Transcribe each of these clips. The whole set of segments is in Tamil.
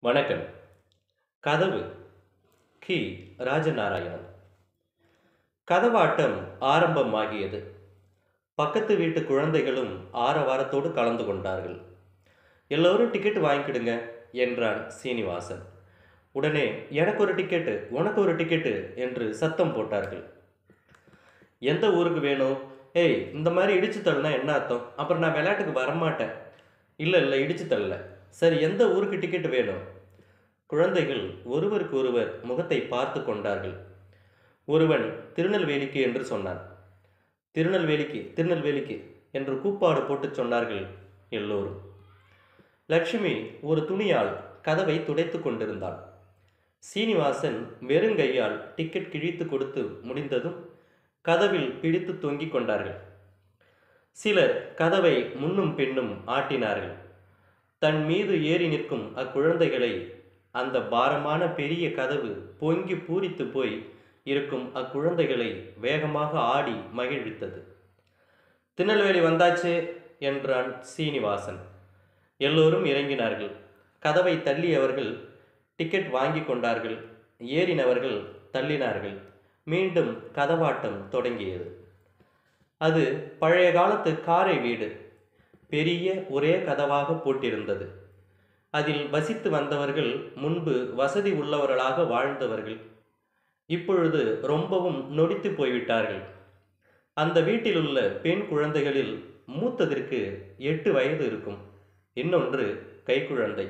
வணக்கம் கதவு கி ராஜநாராயணன் கதவாட்டம் ஆரம்பமாகியது பக்கத்து வீட்டு குழந்தைகளும் ஆரவாரத்தோடு கலந்து கொண்டார்கள் எல்லோரும் டிக்கெட் வாங்கிக்கிடுங்க என்றான் சீனிவாசன் உடனே எனக்கு ஒரு டிக்கெட்டு உனக்கு ஒரு டிக்கெட்டு என்று சத்தம் போட்டார்கள் எந்த ஊருக்கு வேணும் ஏய் இந்த மாதிரி இடிச்சு தள்ளுனா என்ன அர்த்தம் அப்புறம் நான் விளையாட்டுக்கு வரமாட்டேன் இல்லை இல்லை இடிச்சு தள்ளல சரி எந்த ஊருக்கு டிக்கெட் வேணும் குழந்தைகள் ஒருவருக்கு ஒருவர் முகத்தை பார்த்து கொண்டார்கள் ஒருவன் திருநெல்வேலிக்கு என்று சொன்னான் திருநெல்வேலிக்கு திருநெல்வேலிக்கு என்று கூப்பாடு போட்டு சொன்னார்கள் எல்லோரும் லட்சுமி ஒரு துணியால் கதவை துடைத்து கொண்டிருந்தாள் சீனிவாசன் வெறுங்கையால் டிக்கெட் கிழித்து கொடுத்து முடிந்ததும் கதவில் பிடித்து தொங்கிக் கொண்டார்கள் சிலர் கதவை முன்னும் பின்னும் ஆட்டினார்கள் தன் மீது ஏறி நிற்கும் அக்குழந்தைகளை அந்த பாரமான பெரிய கதவு பொங்கி பூரித்து போய் இருக்கும் அக்குழந்தைகளை வேகமாக ஆடி மகிழ்வித்தது திருநெல்வேலி வந்தாச்சு என்றான் சீனிவாசன் எல்லோரும் இறங்கினார்கள் கதவை தள்ளியவர்கள் டிக்கெட் வாங்கி கொண்டார்கள் ஏறினவர்கள் தள்ளினார்கள் மீண்டும் கதவாட்டம் தொடங்கியது அது பழைய காலத்து காரை வீடு பெரிய ஒரே கதவாக போட்டிருந்தது அதில் வசித்து வந்தவர்கள் முன்பு வசதி உள்ளவர்களாக வாழ்ந்தவர்கள் இப்பொழுது ரொம்பவும் நொடித்து போய்விட்டார்கள் அந்த வீட்டிலுள்ள பெண் குழந்தைகளில் மூத்ததற்கு எட்டு வயது இருக்கும் இன்னொன்று கைக்குழந்தை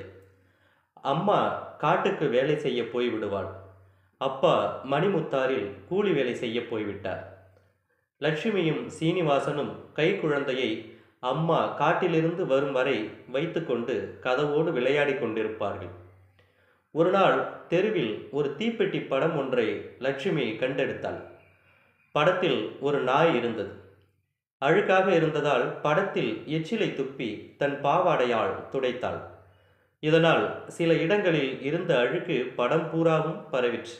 அம்மா காட்டுக்கு வேலை செய்ய போய்விடுவாள் அப்பா மணிமுத்தாரில் கூலி வேலை செய்ய போய்விட்டார் லட்சுமியும் சீனிவாசனும் கைக்குழந்தையை அம்மா காட்டிலிருந்து வரும் வரை வைத்துக்கொண்டு கதவோடு விளையாடி கொண்டிருப்பார்கள் ஒரு நாள் தெருவில் ஒரு தீப்பெட்டி படம் ஒன்றை லட்சுமி கண்டெடுத்தாள் படத்தில் ஒரு நாய் இருந்தது அழுக்காக இருந்ததால் படத்தில் எச்சிலை துப்பி தன் பாவாடையால் துடைத்தாள் இதனால் சில இடங்களில் இருந்த அழுக்கு படம் பூராவும் பரவிற்று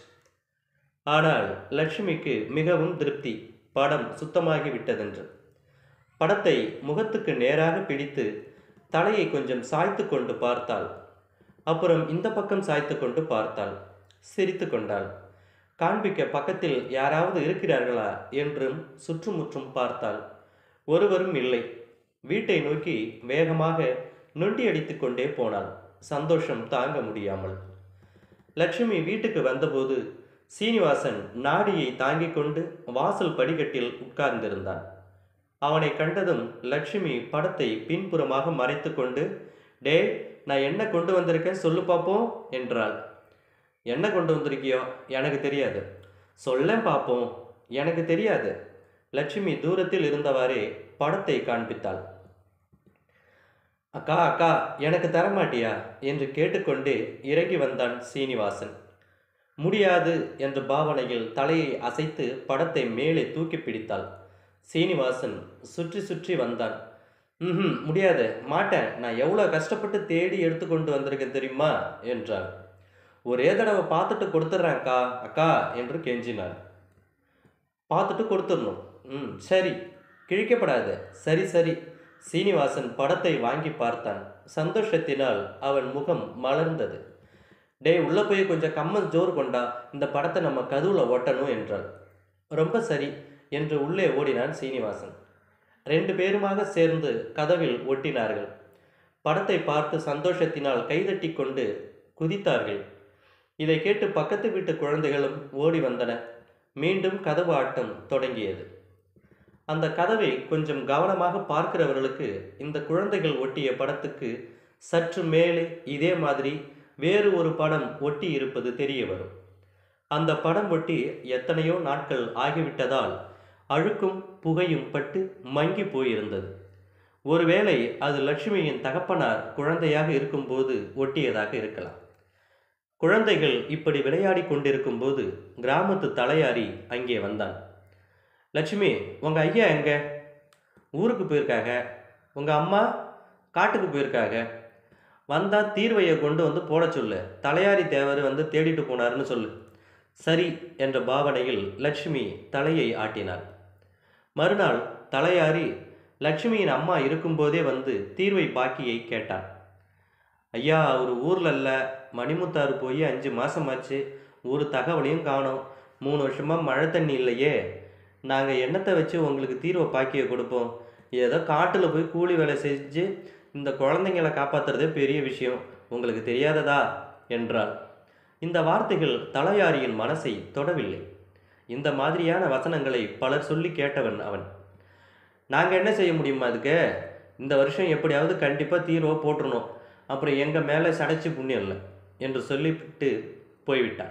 ஆனால் லட்சுமிக்கு மிகவும் திருப்தி படம் சுத்தமாகி விட்டதென்று படத்தை முகத்துக்கு நேராக பிடித்து தலையை கொஞ்சம் சாய்த்து கொண்டு பார்த்தாள் அப்புறம் இந்த பக்கம் சாய்த்து கொண்டு பார்த்தாள் சிரித்து கொண்டாள் காண்பிக்க பக்கத்தில் யாராவது இருக்கிறார்களா என்றும் சுற்றுமுற்றும் பார்த்தாள் ஒருவரும் இல்லை வீட்டை நோக்கி வேகமாக நொண்டி அடித்து கொண்டே போனாள் சந்தோஷம் தாங்க முடியாமல் லட்சுமி வீட்டுக்கு வந்தபோது சீனிவாசன் நாடியை தாங்கிக் கொண்டு வாசல் படிக்கட்டில் உட்கார்ந்திருந்தான் அவனை கண்டதும் லட்சுமி படத்தை பின்புறமாக மறைத்து கொண்டு டே நான் என்ன கொண்டு வந்திருக்கேன் சொல்லு பார்ப்போம் என்றாள் என்ன கொண்டு வந்திருக்கியோ எனக்கு தெரியாது சொல்லேன் பார்ப்போம் எனக்கு தெரியாது லட்சுமி தூரத்தில் இருந்தவாறே படத்தை காண்பித்தாள் அக்கா அக்கா எனக்கு தரமாட்டியா என்று கேட்டுக்கொண்டே இறங்கி வந்தான் சீனிவாசன் முடியாது என்ற பாவனையில் தலையை அசைத்து படத்தை மேலே தூக்கி பிடித்தாள் சீனிவாசன் சுற்றி சுற்றி வந்தான் ம் முடியாது மாட்டேன் நான் எவ்வளோ கஷ்டப்பட்டு தேடி எடுத்துக்கொண்டு வந்திருக்கேன் தெரியுமா என்றான் ஒரே தடவை பார்த்துட்டு கொடுத்துட்றேன் அக்கா அக்கா என்று கெஞ்சினான் பார்த்துட்டு கொடுத்துடணும் ம் சரி கிழிக்கப்படாது சரி சரி சீனிவாசன் படத்தை வாங்கி பார்த்தான் சந்தோஷத்தினால் அவன் முகம் மலர்ந்தது டேய் உள்ளே போய் கொஞ்சம் கம்மன் ஜோர் கொண்டா இந்த படத்தை நம்ம கதுவில் ஒட்டணும் என்றாள் ரொம்ப சரி என்று உள்ளே ஓடினான் சீனிவாசன் ரெண்டு பேருமாக சேர்ந்து கதவில் ஒட்டினார்கள் படத்தை பார்த்து சந்தோஷத்தினால் கைதட்டி கொண்டு குதித்தார்கள் இதை கேட்டு பக்கத்து வீட்டு குழந்தைகளும் ஓடி வந்தன மீண்டும் கதவு ஆட்டம் தொடங்கியது அந்த கதவை கொஞ்சம் கவனமாக பார்க்கிறவர்களுக்கு இந்த குழந்தைகள் ஒட்டிய படத்துக்கு சற்று மேலே இதே மாதிரி வேறு ஒரு படம் ஒட்டி இருப்பது தெரிய வரும் அந்த படம் ஒட்டி எத்தனையோ நாட்கள் ஆகிவிட்டதால் அழுக்கும் புகையும் பட்டு மங்கி போயிருந்தது ஒருவேளை அது லட்சுமியின் தகப்பனார் குழந்தையாக இருக்கும்போது ஒட்டியதாக இருக்கலாம் குழந்தைகள் இப்படி விளையாடி கொண்டிருக்கும்போது கிராமத்து தலையாரி அங்கே வந்தான் லட்சுமி உங்கள் ஐயா எங்க ஊருக்கு போயிருக்காங்க உங்கள் அம்மா காட்டுக்கு போயிருக்காங்க வந்தால் தீர்வையை கொண்டு வந்து போட சொல்லு தலையாரி தேவர் வந்து தேடிட்டு போனாருன்னு சொல்லு சரி என்ற பாவனையில் லட்சுமி தலையை ஆட்டினாள் மறுநாள் தலையாரி லட்சுமியின் அம்மா இருக்கும்போதே வந்து தீர்வை பாக்கியை கேட்டான் ஐயா அவர் ஊரில் இல்லை மணிமுத்தாறு போய் அஞ்சு மாதமாச்சு ஒரு தகவலையும் காணோம் மூணு வருஷமாக மழை தண்ணி இல்லையே நாங்கள் எண்ணத்தை வச்சு உங்களுக்கு தீர்வை பாக்கிய கொடுப்போம் ஏதோ காட்டில் போய் கூலி வேலை செஞ்சு இந்த குழந்தைங்களை காப்பாற்றுறதே பெரிய விஷயம் உங்களுக்கு தெரியாததா என்றாள் இந்த வார்த்தைகள் தலையாரியின் மனசை தொடவில்லை இந்த மாதிரியான வசனங்களை பலர் சொல்லி கேட்டவன் அவன் நாங்கள் என்ன செய்ய முடியுமா அதுக்கு இந்த வருஷம் எப்படியாவது கண்டிப்பாக தீர்வை போட்டுருணும் அப்புறம் எங்கள் மேலே சடைச்சு புண்ணியம் இல்லை என்று சொல்லிவிட்டு போய்விட்டான்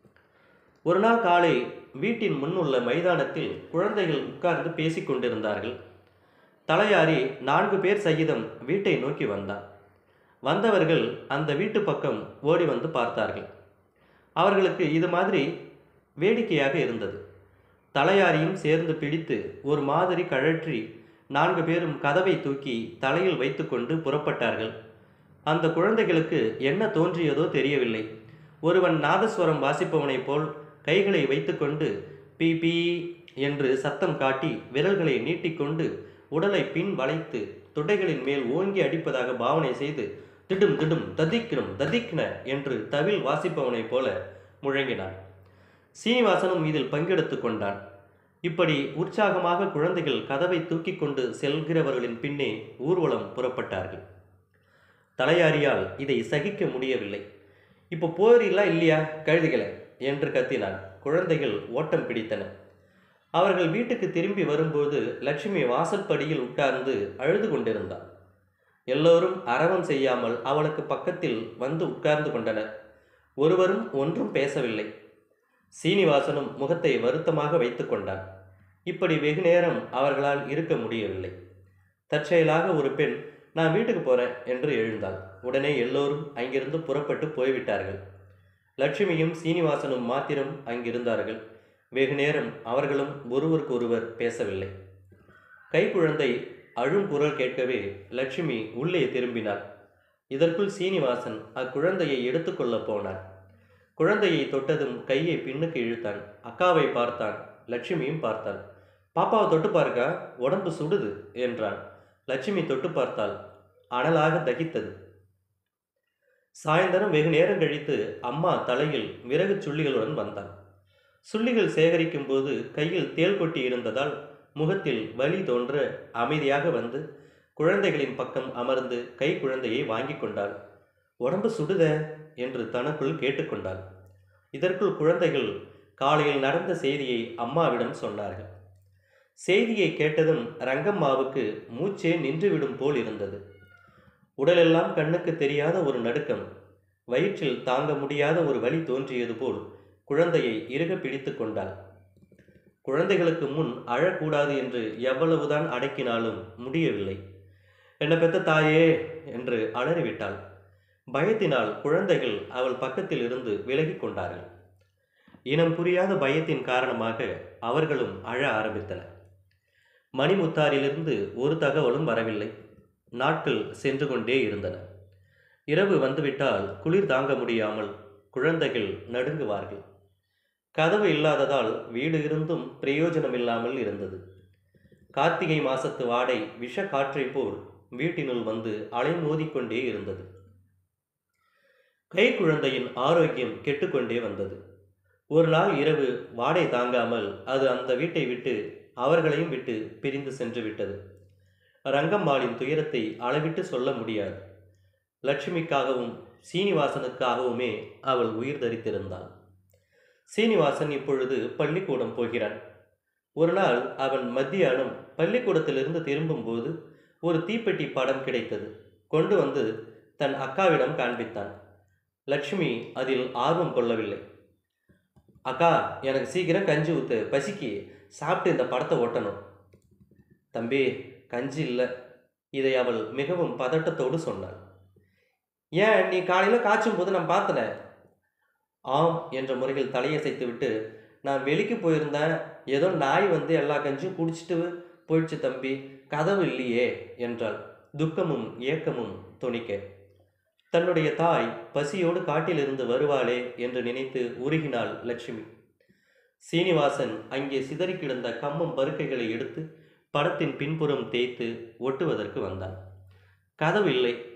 ஒரு நாள் காலை வீட்டின் முன்னுள்ள மைதானத்தில் குழந்தைகள் உட்கார்ந்து பேசிக் கொண்டிருந்தார்கள் தலையாரி நான்கு பேர் சகிதம் வீட்டை நோக்கி வந்தான் வந்தவர்கள் அந்த வீட்டு பக்கம் ஓடி வந்து பார்த்தார்கள் அவர்களுக்கு இது மாதிரி வேடிக்கையாக இருந்தது தலையாரியும் சேர்ந்து பிடித்து ஒரு மாதிரி கழற்றி நான்கு பேரும் கதவை தூக்கி தலையில் வைத்துக்கொண்டு புறப்பட்டார்கள் அந்த குழந்தைகளுக்கு என்ன தோன்றியதோ தெரியவில்லை ஒருவன் நாதஸ்வரம் வாசிப்பவனைப் போல் கைகளை வைத்துக்கொண்டு பீ பீ என்று சத்தம் காட்டி விரல்களை நீட்டிக்கொண்டு உடலை பின் வளைத்து துடைகளின் மேல் ஓங்கி அடிப்பதாக பாவனை செய்து திடும் திடும் ததிக்கிடும் ததிக்கின என்று தவில் வாசிப்பவனைப் போல முழங்கினான் சீனிவாசனும் இதில் பங்கெடுத்து கொண்டான் இப்படி உற்சாகமாக குழந்தைகள் கதவை தூக்கி கொண்டு செல்கிறவர்களின் பின்னே ஊர்வலம் புறப்பட்டார்கள் தலையாரியால் இதை சகிக்க முடியவில்லை இப்போ போறீங்களா இல்லையா கழுதிகளை என்று கத்தினான் குழந்தைகள் ஓட்டம் பிடித்தன அவர்கள் வீட்டுக்கு திரும்பி வரும்போது லட்சுமி வாசற்படியில் உட்கார்ந்து அழுது கொண்டிருந்தாள் எல்லோரும் அரவம் செய்யாமல் அவளுக்கு பக்கத்தில் வந்து உட்கார்ந்து கொண்டனர் ஒருவரும் ஒன்றும் பேசவில்லை சீனிவாசனும் முகத்தை வருத்தமாக வைத்து கொண்டான் இப்படி வெகு நேரம் அவர்களால் இருக்க முடியவில்லை தற்செயலாக ஒரு பெண் நான் வீட்டுக்கு போறேன் என்று எழுந்தாள் உடனே எல்லோரும் அங்கிருந்து புறப்பட்டு போய்விட்டார்கள் லட்சுமியும் சீனிவாசனும் மாத்திரம் அங்கிருந்தார்கள் வெகு நேரம் அவர்களும் ஒருவருக்கு ஒருவர் பேசவில்லை கைக்குழந்தை அழும் குரல் கேட்கவே லட்சுமி உள்ளே திரும்பினாள் இதற்குள் சீனிவாசன் அக்குழந்தையை எடுத்துக்கொள்ளப் போனான் குழந்தையை தொட்டதும் கையை பின்னுக்கு இழுத்தான் அக்காவை பார்த்தான் லட்சுமியும் பார்த்தாள் பாப்பாவை தொட்டு பாருக்கா உடம்பு சுடுது என்றான் லட்சுமி தொட்டு பார்த்தாள் அனலாக தகித்தது சாயந்தரம் வெகு நேரம் கழித்து அம்மா தலையில் விறகு சுள்ளிகளுடன் வந்தாள் சுள்ளிகள் சேகரிக்கும் போது கையில் தேள் கொட்டி இருந்ததால் முகத்தில் வலி தோன்ற அமைதியாக வந்து குழந்தைகளின் பக்கம் அமர்ந்து கை குழந்தையை வாங்கி கொண்டாள் உடம்பு சுடுத என்று தனக்குள் கேட்டுக்கொண்டாள் இதற்குள் குழந்தைகள் காலையில் நடந்த செய்தியை அம்மாவிடம் சொன்னார்கள் செய்தியை கேட்டதும் ரங்கம்மாவுக்கு மூச்சே நின்றுவிடும் போல் இருந்தது உடலெல்லாம் கண்ணுக்கு தெரியாத ஒரு நடுக்கம் வயிற்றில் தாங்க முடியாத ஒரு வலி தோன்றியது போல் குழந்தையை இறுக பிடித்து கொண்டாள் குழந்தைகளுக்கு முன் அழக்கூடாது என்று எவ்வளவுதான் அடக்கினாலும் முடியவில்லை என்ன பெத்த தாயே என்று அலறிவிட்டாள் பயத்தினால் குழந்தைகள் அவள் பக்கத்தில் இருந்து விலகிக் கொண்டார்கள் இனம் புரியாத பயத்தின் காரணமாக அவர்களும் அழ ஆரம்பித்தனர் மணிமுத்தாரிலிருந்து ஒரு தகவலும் வரவில்லை நாட்கள் சென்று கொண்டே இருந்தன இரவு வந்துவிட்டால் குளிர் தாங்க முடியாமல் குழந்தைகள் நடுங்குவார்கள் கதவு இல்லாததால் வீடு இருந்தும் பிரயோஜனமில்லாமல் இருந்தது கார்த்திகை மாசத்து வாடை விஷ காற்றைப் போல் வீட்டினுள் வந்து அலைமோதிக்கொண்டே இருந்தது கைக்குழந்தையின் ஆரோக்கியம் கெட்டுக்கொண்டே வந்தது ஒரு நாள் இரவு வாடை தாங்காமல் அது அந்த வீட்டை விட்டு அவர்களையும் விட்டு பிரிந்து சென்று விட்டது ரங்கம்மாளின் துயரத்தை அளவிட்டு சொல்ல முடியாது லட்சுமிக்காகவும் சீனிவாசனுக்காகவுமே அவள் உயிர் தரித்திருந்தாள் சீனிவாசன் இப்பொழுது பள்ளிக்கூடம் போகிறான் ஒரு நாள் அவன் மத்தியானம் பள்ளிக்கூடத்திலிருந்து திரும்பும்போது ஒரு தீப்பெட்டி படம் கிடைத்தது கொண்டு வந்து தன் அக்காவிடம் காண்பித்தான் லட்சுமி அதில் ஆர்வம் கொள்ளவில்லை அக்கா எனக்கு சீக்கிரம் கஞ்சி ஊத்து பசிக்கு சாப்பிட்டு இந்த படத்தை ஒட்டணும் தம்பி கஞ்சி இல்லை இதை அவள் மிகவும் பதட்டத்தோடு சொன்னாள் ஏன் நீ காலையில் காய்ச்சும் போது நான் பார்த்தனே ஆம் என்ற முறையில் தலையசைத்து விட்டு நான் வெளிக்கு போயிருந்தேன் ஏதோ நாய் வந்து எல்லா கஞ்சியும் குடிச்சிட்டு போயிடுச்சு தம்பி கதவு இல்லையே என்றாள் துக்கமும் ஏக்கமும் துணிக்க தன்னுடைய தாய் பசியோடு காட்டிலிருந்து வருவாளே என்று நினைத்து உருகினாள் லட்சுமி சீனிவாசன் அங்கே சிதறி கிடந்த கம்மம் பருக்கைகளை எடுத்து படத்தின் பின்புறம் தேய்த்து ஒட்டுவதற்கு வந்தான் கதவு இல்லை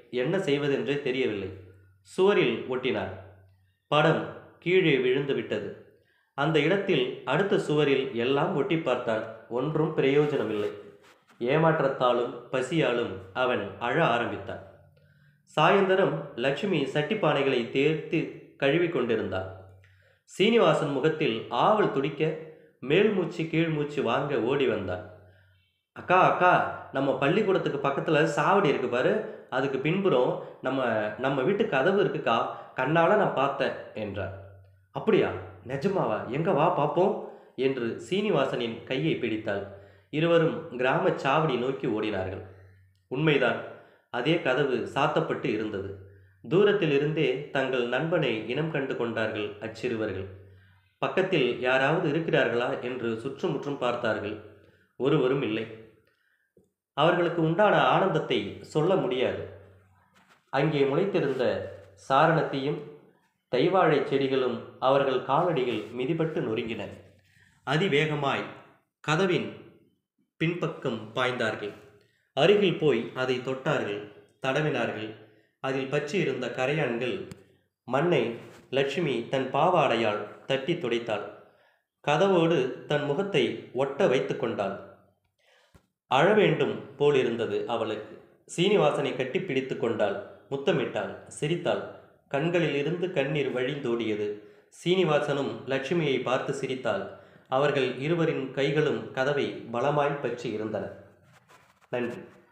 என்ன செய்வதென்றே தெரியவில்லை சுவரில் ஒட்டினார் படம் கீழே விழுந்து விட்டது அந்த இடத்தில் அடுத்த சுவரில் எல்லாம் ஒட்டி பார்த்தான் ஒன்றும் பிரயோஜனமில்லை ஏமாற்றத்தாலும் பசியாலும் அவன் அழ ஆரம்பித்தான் சாயந்தரம் லட்சுமி சட்டிப்பானைகளை தேர்த்து கழுவி கொண்டிருந்தாள் சீனிவாசன் முகத்தில் ஆவல் துடிக்க மேல் மூச்சு கீழ் மூச்சு வாங்க ஓடி வந்தான் அக்கா அக்கா நம்ம பள்ளிக்கூடத்துக்கு பக்கத்தில் சாவடி இருக்கு பாரு அதுக்கு பின்புறம் நம்ம நம்ம வீட்டு கதவு இருக்குக்கா கண்ணால் நான் பார்த்தேன் என்றார் அப்படியா நிஜமாவா எங்க வா பார்ப்போம் என்று சீனிவாசனின் கையை பிடித்தாள் இருவரும் கிராம சாவடி நோக்கி ஓடினார்கள் உண்மைதான் அதே கதவு சாத்தப்பட்டு இருந்தது தூரத்தில் இருந்தே தங்கள் நண்பனை இனம் கண்டு கொண்டார்கள் அச்சிறுவர்கள் பக்கத்தில் யாராவது இருக்கிறார்களா என்று சுற்றுமுற்றும் பார்த்தார்கள் ஒருவரும் இல்லை அவர்களுக்கு உண்டான ஆனந்தத்தை சொல்ல முடியாது அங்கே முளைத்திருந்த சாரணத்தையும் தைவாழை செடிகளும் அவர்கள் காலடியில் மிதிபட்டு நொறுங்கின அதிவேகமாய் கதவின் பின்பக்கம் பாய்ந்தார்கள் அருகில் போய் அதை தொட்டார்கள் தடவினார்கள் அதில் பற்றி இருந்த கரையான்கள் மண்ணை லட்சுமி தன் பாவாடையால் தட்டி துடைத்தாள் கதவோடு தன் முகத்தை ஒட்ட வைத்து கொண்டாள் அழ வேண்டும் போலிருந்தது அவளுக்கு சீனிவாசனை கட்டி பிடித்து கொண்டாள் முத்தமிட்டாள் சிரித்தாள் கண்களில் இருந்து கண்ணீர் வழிந்தோடியது சீனிவாசனும் லட்சுமியை பார்த்து சிரித்தாள் அவர்கள் இருவரின் கைகளும் கதவை பலமாய் பற்றி இருந்தன நன்றி